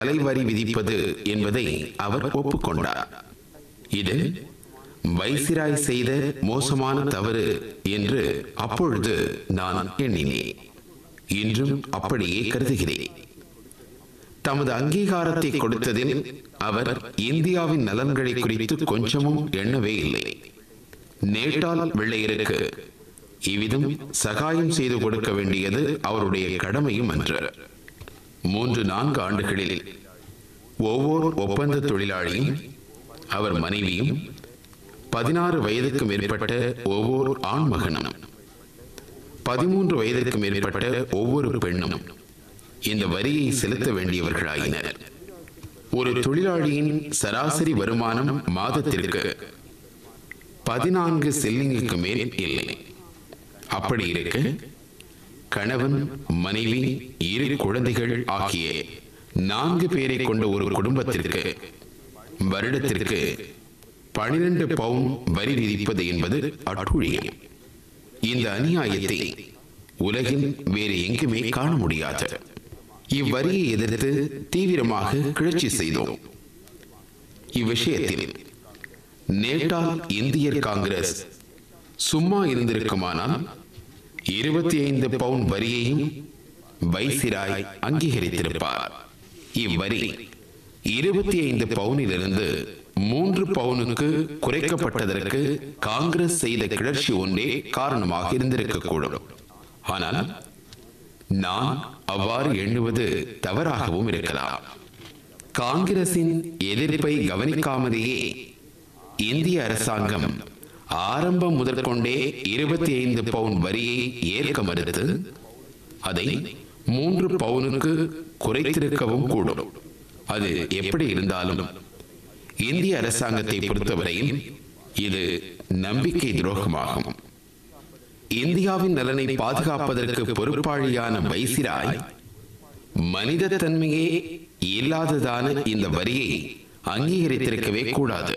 தலைவரி விதிப்பது என்பதை அவர் ஒப்புக்கொண்டார் இது வைசிராய் செய்த மோசமான தவறு என்று அப்பொழுது நான் எண்ணினேன் இன்றும் அப்படியே கருதுகிறேன் தமது அங்கீகாரத்தை கொடுத்ததில் அவர் இந்தியாவின் நலன்களை குறித்து கொஞ்சமும் எண்ணவே இல்லை நேட்டால் வெள்ளையருக்கு இவ்விதம் சகாயம் செய்து கொடுக்க வேண்டியது அவருடைய கடமையும் அன்று மூன்று நான்கு ஆண்டுகளில் ஒவ்வொரு ஒப்பந்த தொழிலாளியும் அவர் மனைவியும் பதினாறு வயதுக்கு மேற்பட்ட ஒவ்வொரு ஆண் மகனும் பதிமூன்று வயதிற்கு மேற்பட்ட ஒவ்வொரு பெண்ணும் இந்த வரியை செலுத்த வேண்டியவர்களாயினர் ஒரு தொழிலாளியின் சராசரி வருமானம் மாதத்திற்கு பதினான்கு செல்லிங்குக்கு மேல் இல்லை அப்படி இருக்க கணவன் மனைவி இரு குழந்தைகள் ஆகிய நான்கு பேரை கொண்ட ஒரு குடும்பத்திற்கு வருடத்திற்கு பனிரெண்டு பவுன் வரி விதிப்பது என்பது அட்டுழியம் இந்த அநியாயத்தை உலகில் வேறு எங்குமே காண முடியாது இவ்வரியை எதிர்த்து தீவிரமாக கிளர்ச்சி செய்தோம் இவ்விஷயத்தில் நேட்டால் இந்தியர் காங்கிரஸ் சும்மா இருந்திருக்குமானால் இருபத்தி ஐந்து பவுன் வரியையும் வைசிராய் அங்கீகரித்திருப்பார் இவ்வரி இருபத்தி ஐந்து பவுனிலிருந்து மூன்று பவுனுக்கு குறைக்கப்பட்டதற்கு காங்கிரஸ் செய்த கிளர்ச்சி ஒன்றே காரணமாக இருந்திருக்கக்கூடும் ஆனால் நான் அவ்வாறு எண்ணுவது தவறாகவும் இருக்கலாம் காங்கிரசின் எதிர்ப்பை கவனிக்காமலேயே இந்திய அரசாங்கம் ஆரம்பம் முதற்கொண்டே இருபத்தி ஐந்து பவுன் வரியை ஏற்க மறுத்து அதை மூன்று பவுனுக்கு குறைத்திருக்கவும் கூடும் அது எப்படி இருந்தாலும் இந்திய அரசாங்கத்தை பொறுத்தவரையில் இது நம்பிக்கை துரோகமாகும் இந்தியாவின் நலனை பாதுகாப்பதற்கு பொறுப்பாளியான வைசிராய் மனித தன்மையே இல்லாததான இந்த வரியை அங்கீகரித்திருக்கவே கூடாது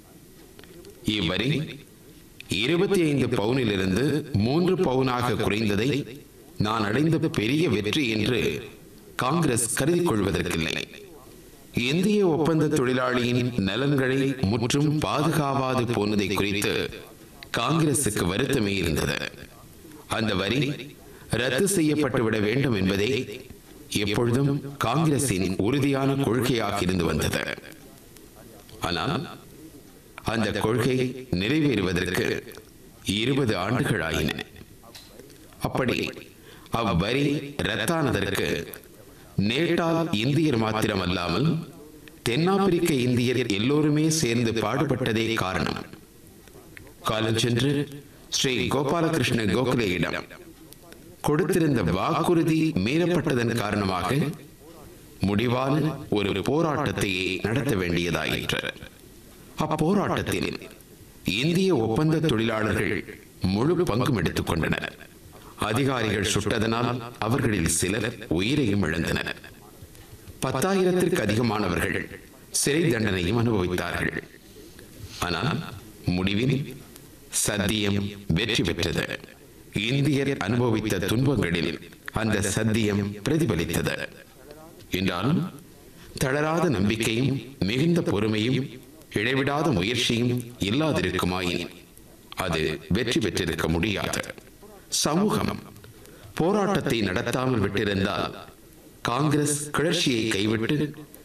இவ்வரி இருபத்தி ஐந்து பவுனிலிருந்து மூன்று பவுனாக குறைந்ததை நான் அடைந்த பெரிய வெற்றி என்று காங்கிரஸ் கருதிக் கொள்வதற்கில்லை இந்திய ஒப்பந்த தொழிலாளியின் நலன்களை முற்றும் பாதுகாவாது போனதை குறித்து காங்கிரசுக்கு வருத்தமே இருந்தது அந்த வரி ரத்து செய்யப்பட்டுவிட வேண்டும் என்பதே எப்பொழுதும் காங்கிரசின் உறுதியான கொள்கையாக இருந்து வந்தது ஆனால் அந்த கொள்கை நிறைவேறுவதற்கு இருபது ஆண்டுகள் ஆயின அப்படி அவ்வரி ரத்தானதற்கு நேட்டால் இந்தியர் மாத்திரமல்லாமல் தென்னாப்பிரிக்க இந்தியர் எல்லோருமே சேர்ந்து பாடுபட்டதே காரணம் காலம் சென்று ஸ்ரீ கோபாலகிருஷ்ண கோகலேயிடம் கொடுத்திருந்த வாக்குறுதி மீறப்பட்டதன் காரணமாக முடிவான ஒரு போராட்டத்தையே நடத்த வேண்டியதாயிற்று அப்போராட்டத்தில் இந்திய ஒப்பந்த தொழிலாளர்கள் முழு பங்கும் எடுத்துக் கொண்டனர் அதிகாரிகள் சுட்டதனால் அவர்களில் சிலர் உயிரையும் இழந்தனர் பத்தாயிரத்திற்கு அதிகமானவர்கள் சிறை தண்டனையும் அனுபவித்தார்கள் ஆனால் முடிவில் சத்தியம் வெற்றி பெற்றது இந்தியர் அனுபவித்த துன்பங்களில் அந்த சத்தியம் பிரதிபலித்தது என்றாலும் தளராத நம்பிக்கையும் மிகுந்த பொறுமையும் இடைவிடாத முயற்சியும் இல்லாதிருக்குமாயின் அது வெற்றி பெற்றிருக்க முடியாது சமூகம் போராட்டத்தை நடத்தாமல் விட்டிருந்தால் காங்கிரஸ் கிளர்ச்சியை கைவிட்டு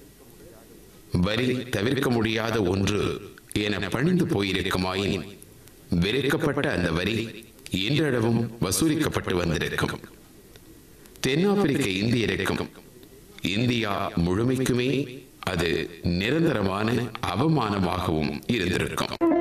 வரி தவிர்க்க முடியாத ஒன்று என பணிந்து போயிருக்குமாயின் வெறுக்கப்பட்ட அந்த வரி இன்றளவும் வசூலிக்கப்பட்டு வந்திருக்கும் தென்னாப்பிரிக்க இந்தியருக்கும் இந்தியா முழுமைக்குமே அது நிரந்தரமான அவமானமாகவும் இருந்திருக்கும்